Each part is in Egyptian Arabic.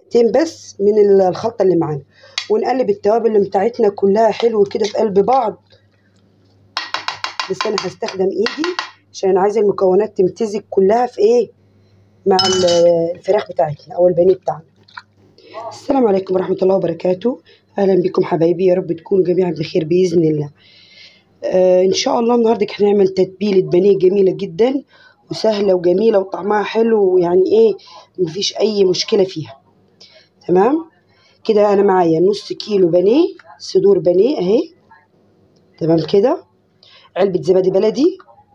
معلقتين بس من الخلطة اللي معانا ونقلب التوابل بتاعتنا كلها حلو كده في قلب بعض بس انا هستخدم ايدي عشان انا عايزه المكونات تمتزج كلها في ايه مع الفراخ بتاعتنا او البانيه بتاعنا السلام عليكم ورحمه الله وبركاته اهلا بكم حبايبي يا رب تكونوا جميعا بخير باذن الله آه ان شاء الله النهارده هنعمل تتبيله بانيه جميله جدا وسهله وجميله وطعمها حلو ويعني ايه مفيش اي مشكله فيها تمام كده انا معايا نص كيلو بانيه صدور بانيه اهي تمام كده علبة زبادي بلدي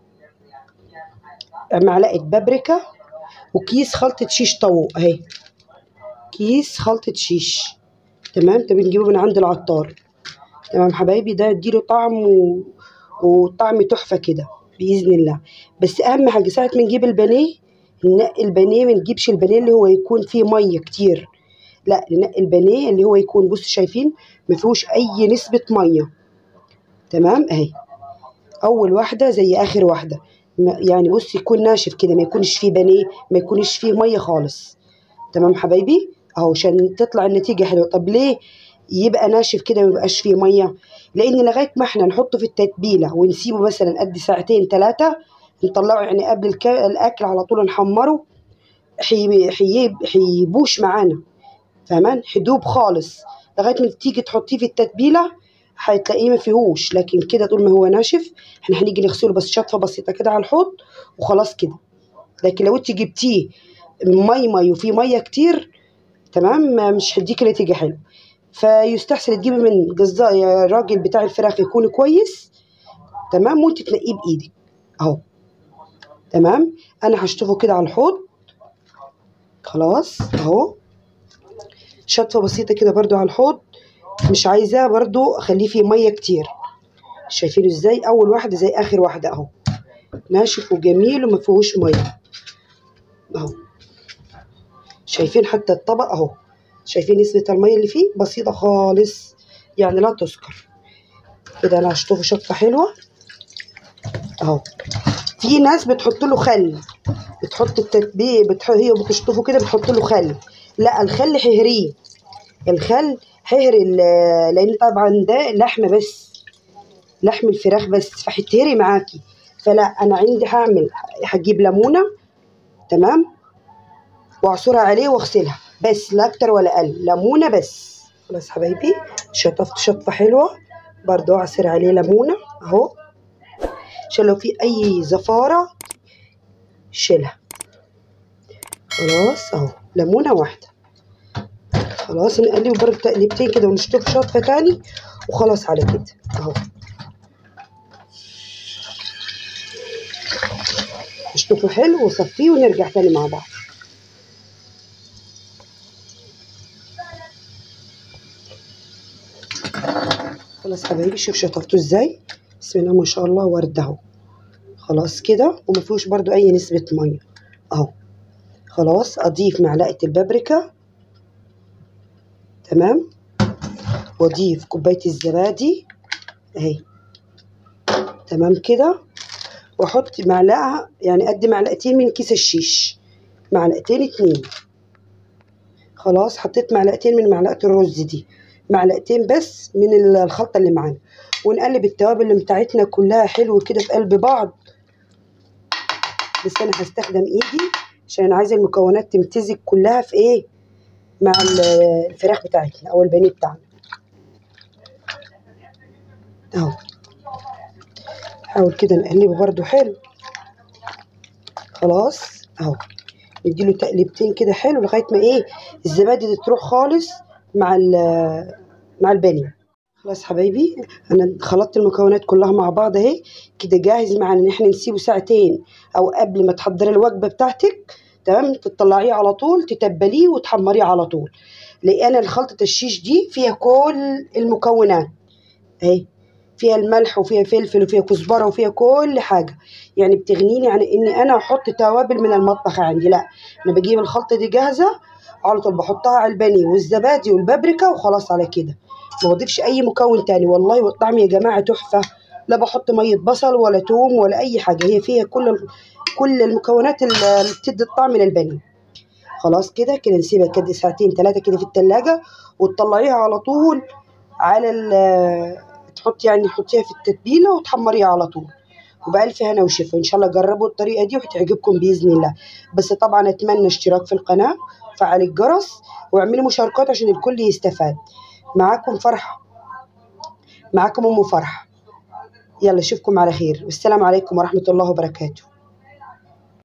معلقة بابريكا وكيس خلطة شيش طاووق اهي كيس خلطة شيش تمام ده بنجيبه من عند العطار تمام حبايبي ده يديله طعم و... وطعم تحفة كده بإذن الله بس أهم حاجة ساعة ما نجيب البانيه ننقي البانيه ما نجيبش البانيه اللي هو يكون فيه مية كتير لا ننقي البانيه اللي هو يكون بصوا شايفين ما فيهوش أي نسبة مية تمام اهي اول واحده زي اخر واحده يعني بص يكون ناشف كده ما يكونش فيه بانيه ما يكونش فيه ميه خالص تمام حبايبي اهو عشان تطلع النتيجه حلوه طب ليه يبقى ناشف كده ما يبقاش فيه ميه لان لغايه ما احنا نحطه في التتبيله ونسيبه مثلا قد ساعتين ثلاثه نطلعه يعني قبل الك... الاكل على طول نحمره حي... حيب... حيبوش معانا فاهمان حدوب خالص لغايه ما تيجي تحطيه في التتبيله هتلاقيه ما فيهوش لكن كده طول ما هو ناشف احنا هنيجي نغسله بس شطفه بسيطه كده على الحوض وخلاص كده لكن لو انت جبتيه مي مي وفيه ميه كتير تمام مش هديك نتيجه حلوه فيستحسن تجيبي من جزار الراجل بتاع الفراخ يكون كويس تمام وانت تنقيه بايدك اهو تمام انا هشطفه كده على الحوض خلاص اهو شطفه بسيطه كده برضو على الحوض مش عايزاه برضو اخليه فيه ميه كتير شايفينه ازاي اول واحده زي اخر واحده اهو ناشف وجميل وما فيهوش ميه اهو شايفين حتى الطبق اهو شايفين نسبه الميه اللي فيه بسيطه خالص يعني لا تذكر كده انا هشطفه شطفه حلوه اهو في ناس بتحط له خل بتحط التتبيل بتح... هي بتشطفه كده بتحط له خل لا الخل حهريه الخل ههري لان طبعا ده لحم بس لحم الفراخ بس فهتهري معاكي فلا انا عندي هعمل هجيب ليمونه تمام واعصرها عليه واغسلها بس لا اكتر ولا اقل ليمونه بس خلاص حبايبي شطفت شطفه حلوه برضو اعصر عليه ليمونه اهو عشان لو في اي زفاره شيلها خلاص اهو ليمونه واحده خلاص نقلب برضه تقليبتين كده ونشطف شطفه تاني وخلاص على كده اهو نشطفه حلو وصفيه ونرجع تاني مع بعض خلاص حبايبي شوف شطفته ازاي بسم الله ما شاء الله ورد اهو خلاص كده وما فيهوش برضو اي نسبه ميه اهو خلاص اضيف معلقه البابريكا تمام واضيف كوبايه الزبادي اهي تمام كده واحط معلقه يعني قد معلقتين من كيس الشيش معلقتين اتنين خلاص حطيت معلقتين من معلقه الرز دي معلقتين بس من الخلطه اللي معانا ونقلب التوابل بتاعتنا كلها حلو كده في قلب بعض بس انا هستخدم ايدي عشان انا عايزه المكونات تمتزج كلها في ايه مع الفراخ بتاعتنا او البانيه بتاعنا اهو حاول كده نقلبه برده حلو خلاص اهو نديله تقليبتين كده حلو لغايه ما ايه الزبادي دي تروح خالص مع مع البانيه خلاص حبايبي انا خلطت المكونات كلها مع بعض اهي كده جاهز معانا ان احنا نسيبه ساعتين او قبل ما تحضري الوجبه بتاعتك تمام تطلعيه على طول تتبليه وتحمريه على طول لان الخلطه الشيش دي فيها كل المكونات اهي فيها الملح وفيها فلفل وفيها كزبره وفيها كل حاجه يعني بتغنيني عن اني انا احط توابل من المطبخ عندي لا انا بجيب الخلطه دي جاهزه على طول بحطها على البانيه والزبادي والبابريكا وخلاص على كده ما بضيفش اي مكون تاني والله والطعم يا جماعه تحفه لا بحط ميه بصل ولا توم ولا اي حاجه هي فيها كل كل المكونات اللي بتدي الطعم للبانيه خلاص كده كده نسيبها كده ساعتين ثلاثة كده في التلاجة وتطلعيها على طول على ال تحطي يعني تحطيها في التتبيلة وتحمريها على طول وبألف هنا وشفا إن شاء الله جربوا الطريقة دي وهتعجبكم بإذن الله بس طبعا أتمنى اشتراك في القناة وفعل الجرس واعملوا مشاركات عشان الكل يستفاد معاكم فرحة معاكم أم فرحة يلا أشوفكم على خير والسلام عليكم ورحمة الله وبركاته